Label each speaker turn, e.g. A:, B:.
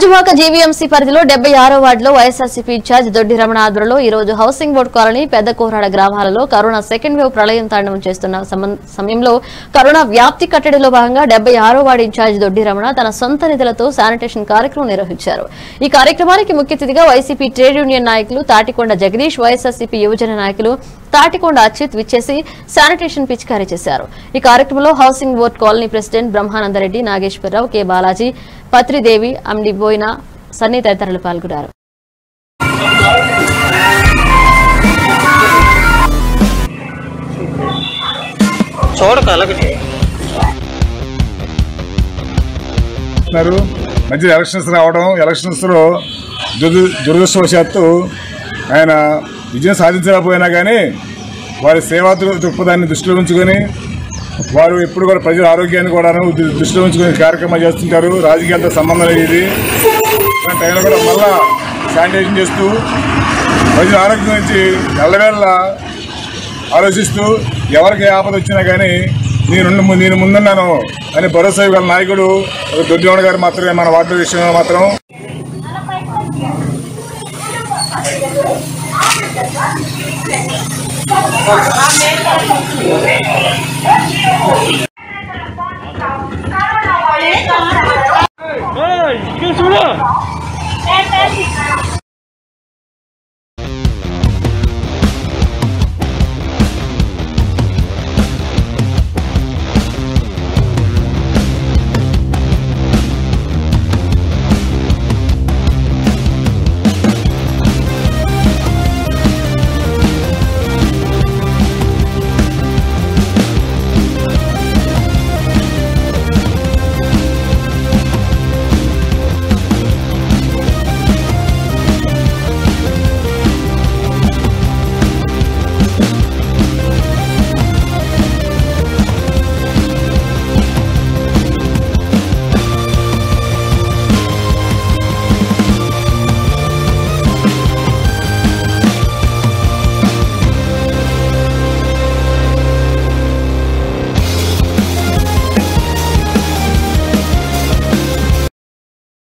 A: Gajuwaka GVMC పరిధిలో డెబ్బై ఆరో వార్డులో వైఎస్ఆర్సీపీ ఇన్ఛార్జ్ దొడ్డి రమణ ఆధ్వర్యంలో ఈ రోజు హౌసింగ్ బోర్డు కాలనీ పెద్ద కోరాడ గ్రామాలలో కరోనా సెకండ్ వేవ్ ప్రళయం తాండవం చేస్తున్న సమ- సమయంలో కరోనా వ్యాప్తి కట్టడిలో భాగంగా డెబ్బై ఆరో వార్డు ఇన్ఛార్జ్ దొడ్డి రమణ తన సొంత నిధులతో శానిటేషన్ కార్యక్రమం నిర్వహించారు ఈ కార్యక్రమానికి ముఖ్య అతిథిగా వైసీపీ ట్రేడ్ యూనియన్ నాయకులు తాటికొండ జగదీష్ వైఎస్ఆర్సీపీ యువజన నాయకులు తాటికొండ అచ్యుత్ విచ్చేసి శానిటేషన్ పిచికారీ చేశారు ఈ కార్యక్రమంలో housing board colony president Brahmanandareddy Nageswararao K Balaji పత్రిదేవి అండి బోయిన సన్నీ తదితరులు పాల్గొన్నారు
B: చూడక అలాగే
C: ఉన్నారు మధ్య ఎలక్షన్స్ రావడం ఎలక్షన్స్లో దురద దురదృష్టవశాత్తు ఆయన విజయం సాధించకపోయినా కానీ వారి సేవా దృ- దృక్పథాన్ని దృష్టిలో ఉంచుకొని వారు ఎప్పుడు కూడా ప్రజల ఆరోగ్యాన్ని కూడా దృష్టిలో ఉంచుకొని కార్యక్రమాలు చేస్తుంటారు రాజకీయాలతో సంబంధం లేదు ఇది ఇలాంటి టైంలో కూడా మళ్ళా శానిటైజేషన్ చేస్తూ ప్రజల ఆరోగ్యం గురించి ఎల్లవేళ్ళ ఆలోచిస్తూ ఎవరికి ఆపద వచ్చినా కానీ నేను నేను ముందున్నాను అని భరోసా ఇవ్వగల నాయకుడు ఒక దొడ్డివాడ గారు మాత్రమే మన వార్డు విషయంలో మాత్రం
B: ఇక్కడ చూడు
D: Fantastic.